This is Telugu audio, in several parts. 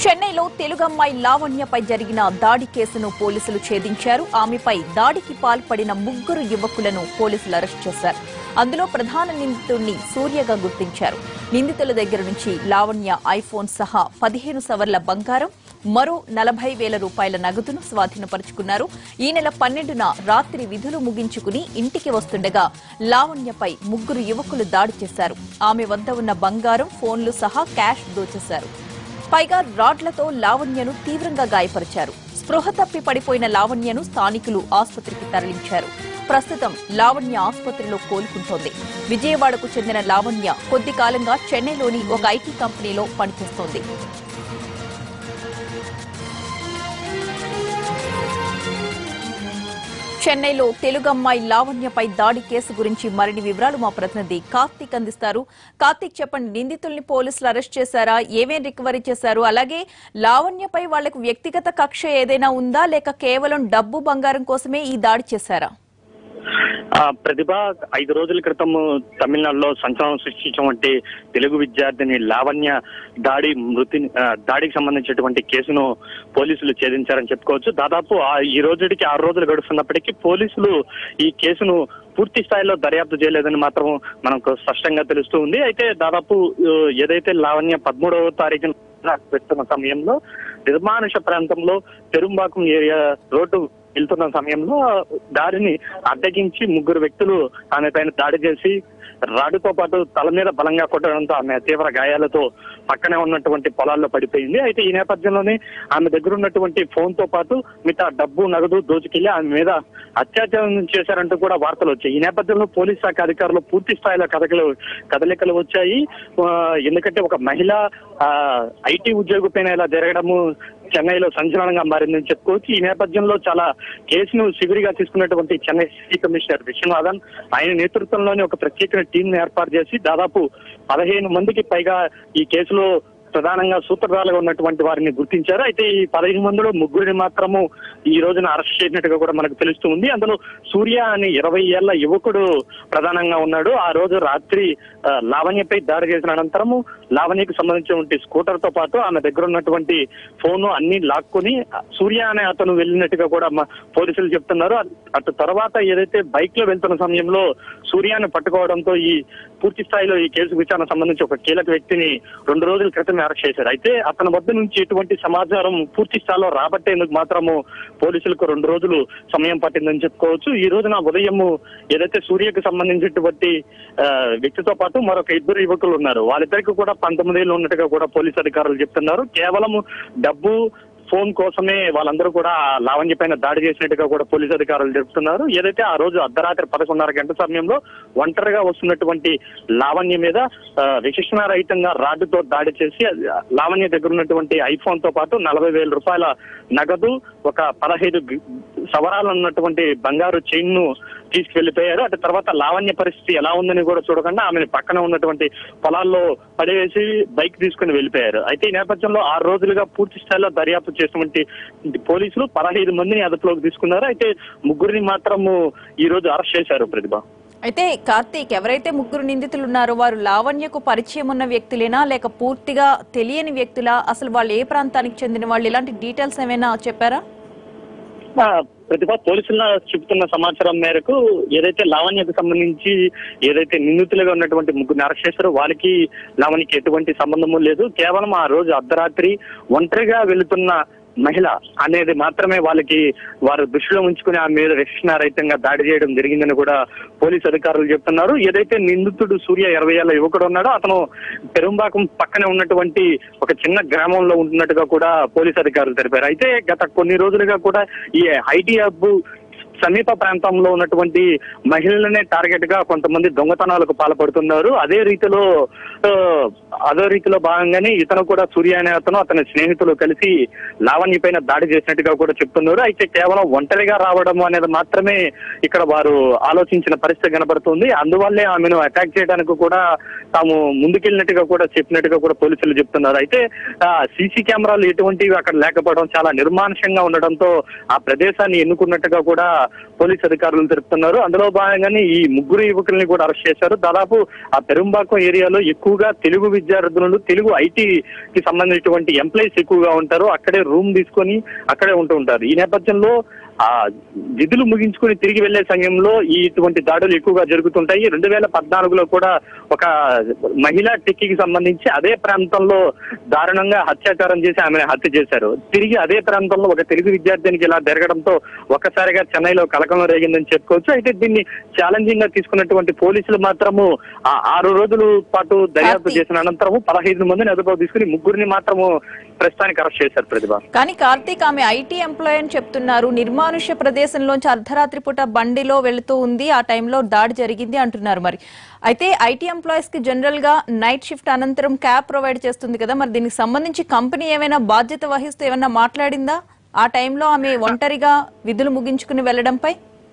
చెన్నైలో తెలుగమ్మాయి లావణ్యపై జరిగిన దాడి కేసును పోలీసులు ఛేదించారు ఆమెపై దాడికి పాల్పడిన ముగ్గురు యువకులను పోలీసులు అరెస్ట్ చేశారు అందులో ప్రధాన నిందితుడిని సూర్యగా గుర్తించారు నిందితుల దగ్గర నుంచి లావణ్య ఐఫోన్ సహా పదిహేను సవర్ల బంగారం మరో నలభై వేల రూపాయల నగదును స్వాధీనపరుచుకున్నారు ఈ నెల పన్నెండున రాత్రి విధులు ముగించుకుని ఇంటికి వస్తుండగా లావణ్యపై ముగ్గురు యువకులు దాడి చేశారు ఆమె వద్ద ఉన్న బంగారం ఫోన్లు సహా క్యాష్ దోచేశారు పైగా రాడ్లతో లావణ్యను తీవ్రంగా గాయపరిచారు స్పృహ తప్పి పడిపోయిన లావణ్యను స్థానికులు ఆసుపత్రికి తరలించారు ప్రస్తుతం లావణ్య ఆసుపత్రిలో కోలుకుంటోంది విజయవాడకు చెందిన లావణ్య కొద్ది కాలంగా చెన్నైలోని ఒక ఐటీ కంపెనీలో పనిచేస్తోంది చెన్నైలో తెలుగమ్మాయి లావణ్యపై దాడి కేసు గురించి మరిన్ని వివరాలు మా ప్రతినిధి కార్తీక్ అందిస్తారు కార్తీక్ చెప్పండి నిందితుల్ని పోలీసులు అరెస్ట్ చేశారా ఏమేం రికవరీ చేశారు అలాగే లావణ్యపై వాళ్లకు వ్యక్తిగత కక్ష ఏదైనా ఉందా లేక కేవలం డబ్బు బంగారం కోసమే ఈ దాడి చేశారా ఆ, ప్రతిభ ఐదు రోజుల క్రితం తమిళనాడులో సంచలనం సృష్టించినటువంటి తెలుగు విద్యార్థిని లావణ్య దాడి మృతి ఆ, దాడికి సంబంధించినటువంటి కేసును పోలీసులు ఛేదించారని చెప్పుకోవచ్చు దాదాపు ఆ- ఈ రోజుకి ఆరు రోజులు గడుస్తున్నప్పటికీ పోలీసులు ఈ కేసును పూర్తి స్థాయిలో దర్యాప్తు చేయలేదని మాత్రం మనకు స్పష్టంగా తెలుస్తూ ఉంది అయితే దాదాపు ఆ, ఏదైతే లావణ్య పదమూడవ తారీఖున పెడుతున్న సమయంలో నిర్మానుష ప్రాంతంలో పెరుంబాకం ఏరియా రోడ్డు వెళ్తున్న సమయంలో దారిని అడ్డగించి ముగ్గురు వ్యక్తులు ఆమె పైన దాడి చేసి రాడుతో పాటు తల మీద బలంగా కొట్టడంతో ఆమె తీవ్ర గాయాలతో పక్కనే ఉన్నటువంటి పొలాల్లో పడిపోయింది అయితే ఈ నేపథ్యంలోనే ఆమె దగ్గర ఉన్నటువంటి ఫోన్ తో పాటు మిగతా డబ్బు నగదు దోచుకెళ్లి ఆమె మీద అత్యాచారం చేశారంటూ కూడా వార్తలు వచ్చాయి ఈ నేపథ్యంలో పోలీస్ శాఖ అధికారులు పూర్తి స్థాయిలో కదలికలు కదలికలు వచ్చాయి ఆ, ఎందుకంటే ఒక మహిళ ఐటీ ఉద్యోగి పైన ఇలా జరగడము చెన్నైలో సంచలనంగా మారిందని చెప్పుకోవచ్చు ఈ నేపథ్యంలో చాలా కేసును సివిరిగా తీసుకున్నటువంటి చెన్నై సిటీ కమిషనర్ విశ్వనాథన్ ఆయన నేతృత్వంలోని ఒక ప్రత్యేక టీం ఏర్పాటు చేసి దాదాపు పదిహేను మందికి పైగా ఈ కేసులో ప్రధానంగా సూత్రధారులుగా ఉన్నటువంటి వారిని గుర్తించారు అయితే ఈ పదిహేను మందిలో ముగ్గురిని మాత్రము ఈ రోజున అరెస్ట్ చేసినట్టుగా కూడా మనకు తెలుస్తూ ఉంది అందులో సూర్య అనే ఇరవై ఏళ్ల యువకుడు ప్రధానంగా ఉన్నాడు ఆ రోజు రాత్రి ఆ, లావణ్యపై దాడి చేసిన అనంతరము లావణ్యకు సంబంధించినటువంటి స్కూటర్ తో పాటు ఆమె దగ్గర ఉన్నటువంటి ఫోన్ అన్ని లాక్కొని సూర్య అనే అతను వెళ్ళినట్టుగా కూడా మ- పోలీసులు చెప్తున్నారు అట్- అటు తర్వాత ఏదైతే బైక్ లో వెళ్తున్న సమయంలో సూర్యాన్ని పట్టుకోవడంతో ఈ పూర్తి స్థాయిలో ఈ కేసు విచారణ సంబంధించి ఒక కీలక వ్యక్తిని రెండు రోజుల క్రితం అరెస్ట్ చేశారు అయితే అతని వద్ద నుంచి ఎటువంటి సమాచారం పూర్తి స్థాయిలో రాబట్టేందుకు మాత్రము పోలీసులకు రెండు రోజులు సమయం పట్టిందని చెప్పుకోవచ్చు ఈ రోజున ఉదయం ఏదైతే సూర్యకు సంబంధించినటువంటి ఆ, వ్యక్తితో పాటు మరొక ఇద్దరు యువకులు ఉన్నారు వాళ్ళిద్దరికి కూడా పంతొమ్మిది ఏళ్ళు ఉన్నట్టుగా కూడా పోలీసు అధికారులు చెప్తున్నారు కేవలం డబ్బు ఫోన్ కోసమే వాళ్ళందరూ కూడా ఆ లావణ్య పైన దాడి చేసినట్టుగా కూడా పోలీసు అధికారులు చెప్తున్నారు ఏదైతే ఆ రోజు అర్ధరాత్రి పదకొండున్నర గంట సమయంలో ఒంటరిగా వస్తున్నటువంటి లావణ్య మీద ఆ, విచక్షణారహితంగా రాడ్డుతో దాడి చేసి అది లావణ్య దగ్గర ఉన్నటువంటి ఐఫోన్ తో పాటు నలభై వేల రూపాయల నగదు ఒక పదహైదు గి- సవరాలు ఉన్నటువంటి బంగారు చైన్ ను తీసుకువెళ్లిపోయారు అటు తర్వాత లావణ్య పరిస్థితి ఎలా ఉందని కూడా చూడకుండా ఆమెను పక్కన ఉన్నటువంటి పొలాల్లో పడవేసి బైక్ తీసుకుని వెళ్ళిపోయారు అయితే ఈ నేపథ్యంలో ఆరు రోజులుగా పూర్తి స్థాయిలో దర్యాప్తు చేసినటువంటి పోలీసులు పదహైదు మందిని అదుపులోకి తీసుకున్నారు అయితే ముగ్గురిని మాత్రము ఈ రోజు అరెస్ట్ చేశారు ప్రతిభ అయితే కార్తీక్ ఎవరైతే ముగ్గురు నిందితులు ఉన్నారో వారు లావణ్యకు పరిచయం ఉన్న వ్యక్తులేనా లేక పూర్తిగా తెలియని వ్యక్తులా అసలు వాళ్ళు ఏ ప్రాంతానికి చెందిన వాళ్ళు ఇలాంటి డీటెయిల్స్ ఏమైనా చెప్పారా ఆ, ప్రతిభ పోలీసుల చెబుతున్న సమాచారం మేరకు ఏదైతే లావణ్యకు సంబంధించి ఏదైతే నిందితులుగా ఉన్నటువంటి ముగ్గురు అరెస్ట్ చేశారో వారికి లావణ్యకి ఎటువంటి సంబంధము లేదు కేవలం ఆ రోజు అర్ధరాత్రి ఒంటరిగా వెళుతున్న మహిళ అనేది మాత్రమే వాళ్ళకి వారు దృష్టిలో ఉంచుకుని ఆమె మీద రక్షణారహితంగా దాడి చేయడం జరిగిందని కూడా పోలీసు అధికారులు చెప్తున్నారు ఏదైతే నిందితుడు సూర్య ఇరవై ఏళ్ల యువకుడు ఉన్నాడో అతను పెరుంబాకం పక్కనే ఉన్నటువంటి ఒక చిన్న గ్రామంలో ఉంటున్నట్టుగా కూడా పోలీసు అధికారులు తెలిపారు అయితే గత కొన్ని రోజులుగా కూడా ఈ ఐటీ హబ్ సమీప ప్రాంతంలో ఉన్నటువంటి మహిళలనే టార్గెట్ గా కొంతమంది దొంగతనాలకు పాల్పడుతున్నారు అదే రీతిలో ఆ, అదే రీతిలో భాగంగానే ఇతను కూడా సూర్య అనే అతను అతని స్నేహితులు కలిసి లావణ్య పైన దాడి చేసినట్టుగా కూడా చెప్తున్నారు అయితే కేవలం ఒంటరిగా రావడం అనేది మాత్రమే ఇక్కడ వారు ఆలోచించిన పరిస్థితి కనబడుతుంది అందువల్లే ఆమెను అటాక్ చేయడానికి కూడా తాము ముందుకెళ్ళినట్టుగా కూడా చెప్పినట్టుగా కూడా పోలీసులు చెప్తున్నారు అయితే సీసీ కెమెరాలు ఎటువంటివి అక్కడ లేకపోవడం చాలా నిర్మానుషంగా ఉండడంతో ఆ ప్రదేశాన్ని ఎన్నుకున్నట్టుగా కూడా పోలీస్ అధికారులు తెలుపుతున్నారు అందులో భాగంగానే ఈ ముగ్గురు యువకుల్ని కూడా అరెస్ట్ చేశారు దాదాపు ఆ పెరుంబాకం ఏరియాలో ఎక్కువగా తెలుగు విద్యార్థులు తెలుగు ఐటీకి సంబంధించినటువంటి ఎంప్లాయీస్ ఎక్కువగా ఉంటారు అక్కడే రూమ్ తీసుకొని అక్కడే ఉంటూ ఉంటారు ఈ నేపథ్యంలో ఆ విధులు ముగించుకుని తిరిగి వెళ్లే సమయంలో ఈ ఇటువంటి దాడులు ఎక్కువగా జరుగుతుంటాయి రెండు వేల పద్నాలుగులో కూడా ఒక మహిళా టెక్కీకి సంబంధించి అదే ప్రాంతంలో దారుణంగా హత్యాచారం చేసి ఆమె హత్య చేశారు తిరిగి అదే ప్రాంతంలో ఒక తెలుగు విద్యార్థినికి ఇలా జరగడంతో ఒక్కసారిగా చెన్నైలో కలకలం రేగిందని చెప్పుకోవచ్చు అయితే దీన్ని ఛాలెంజింగ్ గా తీసుకున్నటువంటి పోలీసులు మాత్రము ఆ ఆరు రోజుల పాటు దర్యాప్తు కార్తీక్. చేసిన అనంతరము పదహైదు మందిని అదుపులో తీసుకుని ముగ్గురిని మాత్రము ప్రస్తుతానికి అరెస్ట్ చేశారు ప్రతిభ కానీ కార్తీక్ ఆమె ఐటీ ఎంప్లాయ్ అని చెప్తున్నారు నిర్మానుష్య ప్రదేశంలోంచి అర్ధరాత్రి పూట బండిలో వెళుతూ ఉంది ఆ టైంలో దాడి జరిగింది అంటున్నారు మరి అయితే ఐటీ ఎంప్లాయీస్ కి జనరల్ గా నైట్ షిఫ్ట్ అనంతరం క్యాబ్ ప్రొవైడ్ చేస్తుంది కదా మరి దీనికి సంబంధించి కంపెనీ ఏమైనా బాధ్యత వహిస్తూ ఏమైనా మాట్లాడిందా ఆ టైంలో ఆమె ఒంటరిగా విధులు ముగించుకుని వెళ్లడంపై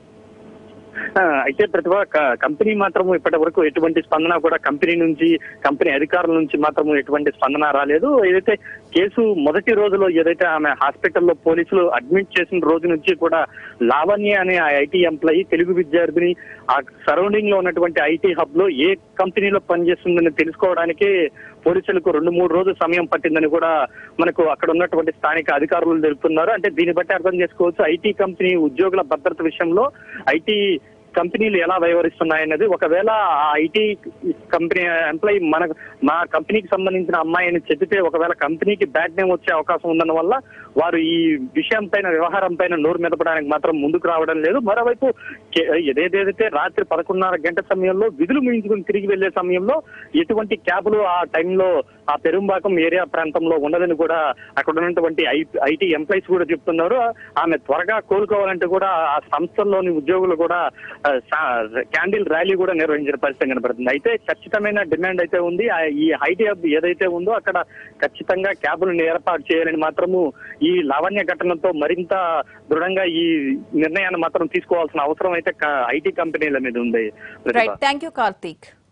ఆ, అయితే ప్రతిభ క- కంపెనీ మాత్రం ఇప్పటి వరకు ఎటువంటి స్పందన కూడా కంపెనీ నుంచి కంపెనీ అధికారుల నుంచి మాత్రం ఎటువంటి స్పందన రాలేదు ఏదైతే కేసు మొదటి రోజులో ఏదైతే ఆమె హాస్పిటల్లో పోలీసులు అడ్మిట్ చేసిన రోజు నుంచి కూడా లావణ్య అనే ఆ ఐటీ ఎంప్లాయీ తెలుగు విద్యార్థిని ఆ సరౌండింగ్ లో ఉన్నటువంటి ఐటీ హబ్ లో ఏ కంపెనీలో పనిచేస్తుందని తెలుసుకోవడానికి పోలీసులకు రెండు మూడు రోజులు సమయం పట్టిందని కూడా మనకు అక్కడ ఉన్నటువంటి స్థానిక అధికారులు తెలుపుతున్నారు అంటే దీన్ని బట్టి అర్థం చేసుకోవచ్చు ఐటీ కంపెనీ ఉద్యోగుల భద్రత విషయంలో ఐటీ కంపెనీలు ఎలా వ్యవహరిస్తున్నాయన్నది ఒకవేళ ఆ ఐటీ కంపెనీ ఎంప్లాయీ మన మా కంపెనీకి సంబంధించిన అమ్మాయి అని చెబితే ఒకవేళ కంపెనీకి బ్యాడ్ నేమ్ వచ్చే అవకాశం ఉండడం వల్ల వారు ఈ విషయం పైన వ్యవహారం పైన నోరు మెదపడానికి మాత్రం ముందుకు రావడం లేదు మరోవైపు కే- ఏదేదైతే రాత్రి పదకొండున్నర గంట సమయంలో విధులు ముగించుకుని తిరిగి వెళ్లే సమయంలో ఎటువంటి క్యాబులు ఆ టైంలో ఆ పెరుంబాకం ఏరియా ప్రాంతంలో ఉండదని కూడా అక్కడ ఉన్నటువంటి ఐటీ ఎంప్లాయీస్ కూడా చెప్తున్నారు ఆమె త్వరగా కోలుకోవాలంటే కూడా ఆ సంస్థల్లోని ఉద్యోగులు కూడా ఆ, సా- క్యాండిల్ ర్యాలీ కూడా నిర్వహించిన పరిస్థితి కనబడుతుంది అయితే ఖచ్చితమైన డిమాండ్ అయితే ఉంది ఆ ఈ ఐటీ హబ్ ఏదైతే ఉందో అక్కడ ఖచ్చితంగా క్యాబులను ఏర్పాటు చేయాలని మాత్రము ఈ లావణ్య ఘటనతో మరింత దృఢంగా ఈ నిర్ణయాన్ని మాత్రం తీసుకోవాల్సిన అవసరం అయితే ఐటీ కంపెనీల మీద ఉంది Pratibha. Right thank you Karthik